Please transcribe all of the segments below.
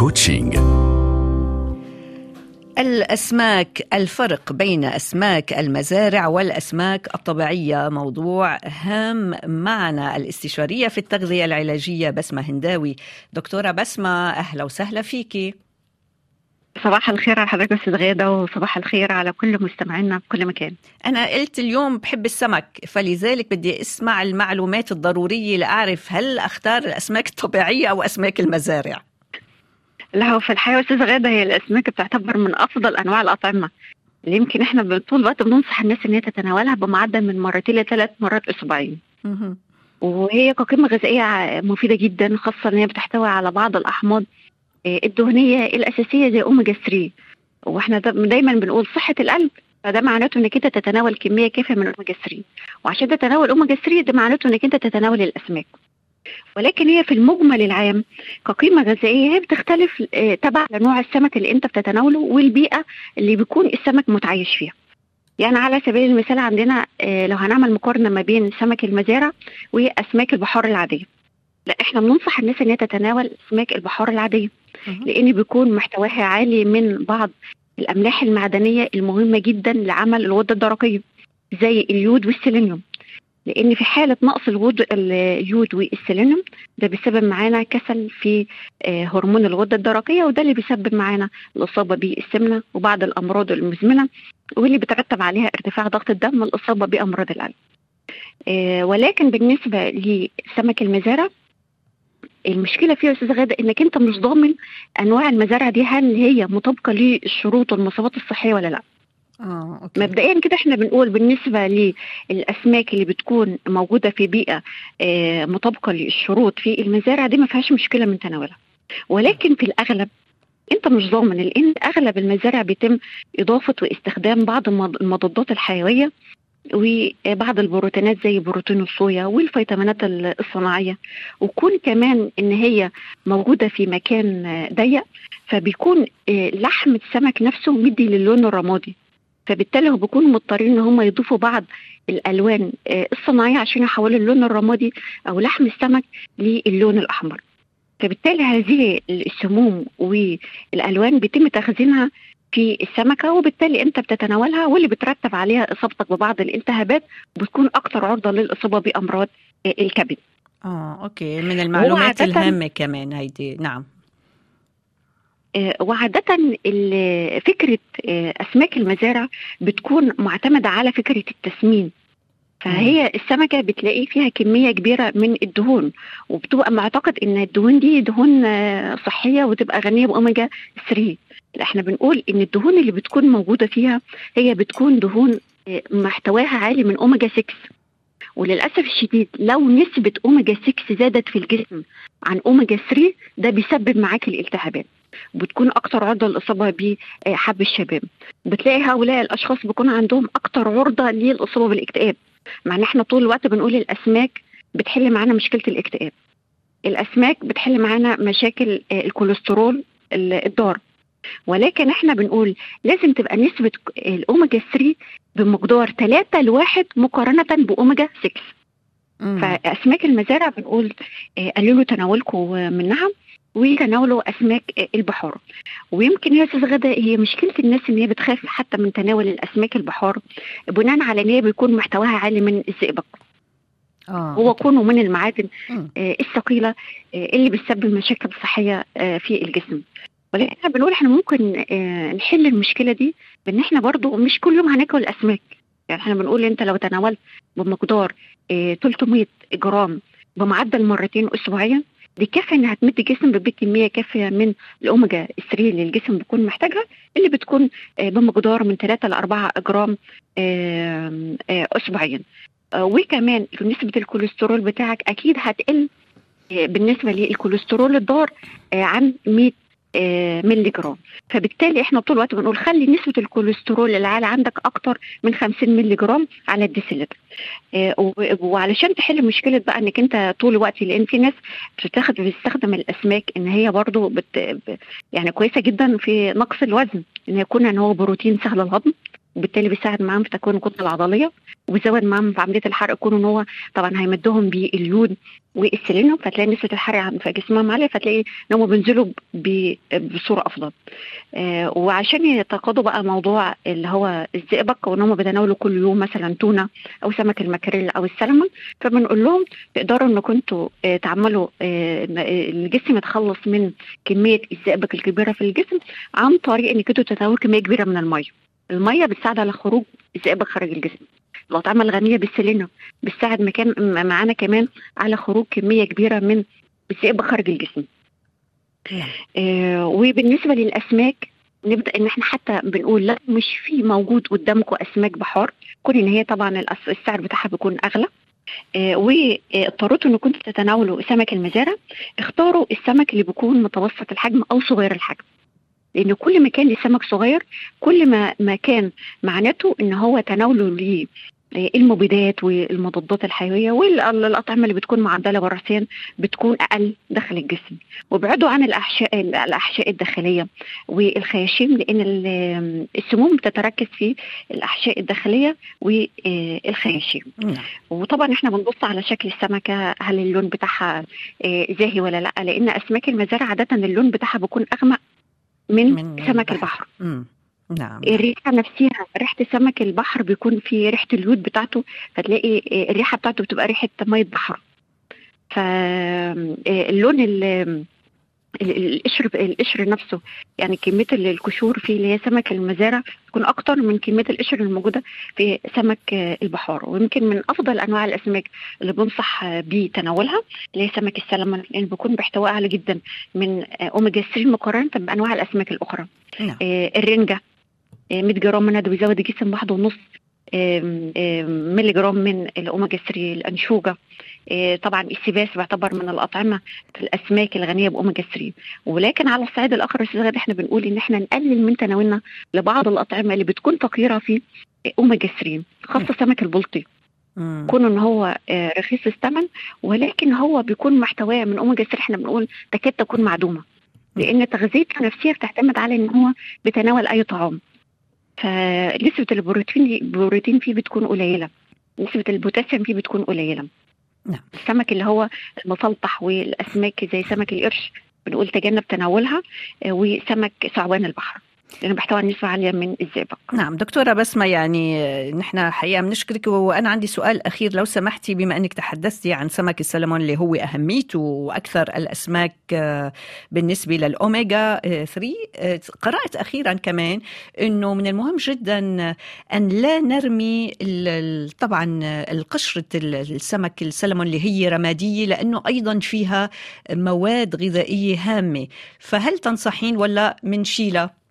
كوتشينج الأسماك الفرق بين أسماك المزارع والأسماك الطبيعية موضوع هام معنا الاستشارية في التغذية العلاجية بسمة هنداوي دكتورة بسمة أهلا وسهلا فيكي صباح الخير على حضرتك استاذ غاده وصباح الخير على كل مستمعينا في كل مكان أنا قلت اليوم بحب السمك فلذلك بدي أسمع المعلومات الضرورية لأعرف هل أختار الأسماك الطبيعية أو أسماك المزارع لا هو في الحقيقه استاذ غاده هي الاسماك بتعتبر من افضل انواع الاطعمه اللي يمكن احنا طول الوقت بننصح الناس ان هي تتناولها بمعدل من مرتين لثلاث مرات اسبوعيا مهم. وهي كقيمه غذائيه مفيده جدا خاصه ان هي بتحتوي على بعض الاحماض آه، الدهنيه الاساسيه زي اوميجا 3 واحنا دا- دايما بنقول صحه القلب فده معناته انك انت تتناول كميه كافيه من الاوميجا 3 وعشان تتناول اوميجا 3 ده معناته انك انت تتناول الاسماك ولكن هي في المجمل العام كقيمه غذائيه هي بتختلف آه، تبع لنوع السمك اللي انت بتتناوله والبيئه اللي بيكون السمك متعايش فيها يعني على سبيل المثال عندنا آه، لو هنعمل مقارنه ما بين سمك المزارع واسماك البحار العاديه لا احنا بننصح الناس ان هي تتناول اسماك البحار العاديه مهم. لان بيكون محتواها عالي من بعض الاملاح المعدنيه المهمه جدا لعمل الغده الدرقيه زي اليود والسيلينيوم لان في حاله نقص الغد ال- اليود والسيلينيوم ده بيسبب معانا كسل في آه، هرمون الغده الدرقيه وده اللي بيسبب معانا الاصابه بالسمنه وبعض الامراض المزمنه واللي بترتب عليها ارتفاع ضغط الدم والاصابه بامراض القلب آه، ولكن بالنسبه لسمك المزارع المشكله فيها يا استاذ غاده انك انت مش ضامن انواع المزارع دي هل هي مطابقه للشروط والمواصفات الصحيه ولا لا آه، أوكي. مبدئيا كده احنا بنقول بالنسبه للاسماك اللي بتكون موجوده في بيئه آه، مطابقه للشروط في المزارع دي ما فيهاش مشكله من تناولها ولكن في الاغلب انت مش ضامن لان اغلب المزارع بيتم اضافه واستخدام بعض المض- المضادات الحيويه وبعض البروتينات زي بروتين الصويا والفيتامينات ال- الصناعيه وكون كمان ان هي موجوده في مكان آه، ضيق فبيكون آه، لحم السمك نفسه مدي للون الرمادي فبالتالي هو بيكونوا مضطرين ان هم يضيفوا بعض الالوان آه، الصناعيه عشان يحولوا اللون الرمادي او لحم السمك للون الاحمر فبالتالي هذه السموم والالوان بيتم تخزينها في السمكه وبالتالي انت بتتناولها واللي بترتب عليها اصابتك ببعض الالتهابات بتكون اكثر عرضه للاصابه بامراض آه، الكبد اه اوكي من المعلومات عادة- الهامة كمان هيدي نعم آه، وعادة ال- فكرة آه، أسماك المزارع بتكون معتمدة على فكرة التسمين فهي السمكة بتلاقي فيها كمية كبيرة من الدهون وبتبقى معتقد إن الدهون دي دهون آه، صحية وتبقى غنية بأوميجا 3 لا احنا بنقول إن الدهون اللي بتكون موجودة فيها هي بتكون دهون آه، محتواها عالي من أوميجا 6 وللأسف الشديد لو نسبة أوميجا 6 زادت في الجسم عن أوميجا 3 ده بيسبب معاك الالتهابات بتكون اكتر عرضه للاصابه بحب الشباب بتلاقي هؤلاء الاشخاص بيكون عندهم اكتر عرضه للاصابه بالاكتئاب مع ان احنا طول الوقت بنقول الاسماك بتحل معانا مشكله الاكتئاب الاسماك بتحل معانا مشاكل آه، الكوليسترول ال- الضار ولكن احنا بنقول لازم تبقى نسبه الاوميجا 3 بمقدار 3 لواحد مقارنه باوميجا 6 مم. فاسماك المزارع بنقول آه، قللوا تناولكم منها وتناولوا اسماك آه، البحار ويمكن يا استاذ غدا هي مشكله الناس ان هي بتخاف حتى من تناول الاسماك البحار بناء على ان هي بيكون محتواها عالي من الزئبق اه هو كونه من المعادن مم. آه، الثقيله آه، اللي بتسبب مشاكل صحيه آه، في الجسم ولكن احنا بنقول احنا ممكن آه، نحل المشكله دي بان احنا برضو مش كل يوم هناكل اسماك يعني احنا بنقول انت لو تناولت بمقدار آه، 300 جرام بمعدل مرتين اسبوعيا دي كافيه انها تمد الجسم بكميه كافيه من الاوميجا 3 اللي الجسم بيكون محتاجها اللي بتكون آه، بمقدار من 3 ل 4 جرام آه، آه، اسبوعيا آه، وكمان نسبه الكوليسترول بتاعك اكيد هتقل آه، بالنسبه للكوليسترول الضار آه، عن 100 آه، مللي جرام فبالتالي احنا طول الوقت بنقول خلي نسبه الكوليسترول العالي عندك اكتر من 50 مللي جرام على الديسيلتر آه، و- وعلشان تحل مشكله بقى انك انت طول الوقت لان في ناس بتاخد بتستخدم الاسماك ان هي برضو بت ب- يعني كويسه جدا في نقص الوزن ان يكون ان هو بروتين سهل الهضم وبالتالي بيساعد معاهم في تكوين الكتله العضليه وبيزود معاهم في عمليه الحرق كونه ان هو طبعا هيمدهم باليود والسيلينيوم فتلاقي نسبه الحرق في جسمهم عاليه فتلاقي ان هم بينزلوا بصوره افضل آه وعشان يتقاضوا بقى موضوع اللي هو الزئبق وان هم بيتناولوا كل يوم مثلا تونه او سمك المكريل او السلمون فبنقول لهم تقدروا انكم انتوا آه تعملوا آه الجسم يتخلص من كميه الزئبق الكبيره في الجسم عن طريق انك انتوا تتناولوا كميه كبيره من الميه الميه بتساعد على خروج الزئبق خارج الجسم الأطعمة الغنية بالسيلينيوم بتساعد مكان معانا كمان على خروج كمية كبيرة من الزئبق خارج الجسم آه وبالنسبة للأسماك نبدا ان احنا حتى بنقول لا مش في موجود قدامكم اسماك بحار كون ان هي طبعا السعر بتاعها بيكون اغلى آه واضطريتوا ان كنتوا تتناولوا سمك المزارع اختاروا السمك اللي بيكون متوسط الحجم او صغير الحجم لان كل ما كان السمك صغير كل ما ما كان معناته ان هو تناوله المبيدات والمضادات الحيويه والاطعمه اللي بتكون معدله وراثيا بتكون اقل داخل الجسم وابعدوا عن الاحشاء الاحشاء الداخليه والخياشيم لان السموم بتتركز في الاحشاء الداخليه والخياشيم وطبعا احنا بنبص على شكل السمكه هل اللون بتاعها زاهي ولا لا لان اسماك المزارع عاده اللون بتاعها بيكون اغمق من, من سمك البحر, البحر. نعم الريحه نفسها ريحه سمك البحر بيكون في ريحه اليود بتاعته فتلاقي الريحه بتاعته بتبقى ريحه ميه بحر فاللون القشر القشر نفسه يعني كميه القشور في اللي هي سمك المزارع تكون اكتر من كميه القشر الموجوده في سمك البحار ويمكن من افضل انواع الاسماك اللي بنصح بتناولها اللي هي سمك السلمون لان بيكون باحتواء عالي جدا من اوميجا 3 مقارنه بانواع الاسماك الاخرى نعم. الرنجه 100 جرام منها ده بيزود الجسم واحد ونص ملي جرام من الاوميجا 3 الانشوجه طبعا السباس بيعتبر من الاطعمه في الاسماك الغنيه باوميجا 3 ولكن على الصعيد الاخر استاذ غدا احنا بنقول ان احنا نقلل من تناولنا لبعض الاطعمه اللي بتكون فقيره في اوميجا 3 خاصه سمك البلطي كون ان هو رخيص الثمن ولكن هو بيكون محتواه من اوميجا 3 احنا بنقول تكاد تكون معدومه لان تغذيته النفسيه بتعتمد على ان هو بيتناول اي طعام فنسبة البروتين البروتين فيه بتكون قليلة نسبة البوتاسيوم فيه بتكون قليلة نعم. السمك اللي هو المسلطح والأسماك زي سمك القرش بنقول تجنب تناولها وسمك ثعبان البحر لانه بيحتوي على نسبه عاليه من الزئبق. نعم دكتوره بسمه يعني نحن حقيقه بنشكرك وانا عندي سؤال اخير لو سمحتي بما انك تحدثتي عن سمك السلمون اللي هو اهميته واكثر الاسماك بالنسبه للاوميجا 3 قرات اخيرا كمان انه من المهم جدا ان لا نرمي طبعا القشره السمك السلمون اللي هي رماديه لانه ايضا فيها مواد غذائيه هامه فهل تنصحين ولا منشيلها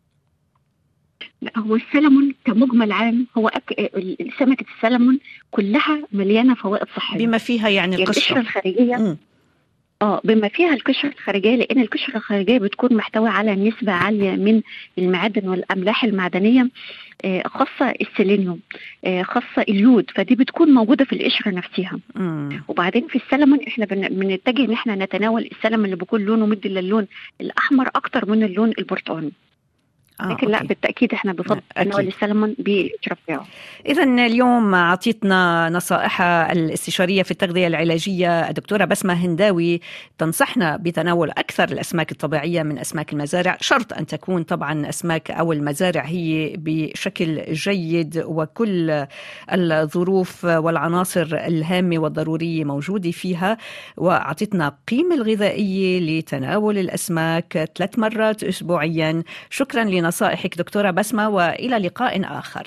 لا هو السلمون كمجمل عام هو أك... سمكة السلمون كلها مليانة فوائد صحية بما فيها يعني القشرة الخارجية م. اه بما فيها القشرة الخارجية لأن القشرة الخارجية بتكون محتوى على نسبة عالية من المعادن والأملاح المعدنية آه خاصة السيلينيوم آه خاصة اليود فدي بتكون موجودة في القشرة نفسها مم. وبعدين في السلمون احنا بنتجه ان احنا نتناول السلمون اللي بيكون لونه مدي للون الأحمر أكتر من اللون البرتقاني آه لكن لا بالتاكيد احنا بفضل تناول السلمون بالاشراف بتاعه اذا اليوم اعطيتنا نصائحها الاستشاريه في التغذيه العلاجيه الدكتوره بسمه هنداوي تنصحنا بتناول اكثر الاسماك الطبيعيه من اسماك المزارع شرط ان تكون طبعا اسماك او المزارع هي بشكل جيد وكل الظروف والعناصر الهامه والضروريه موجوده فيها واعطتنا القيمه الغذائيه لتناول الاسماك ثلاث مرات اسبوعيا شكرا لنا نصائحك دكتورة بسمة وإلى لقاء آخر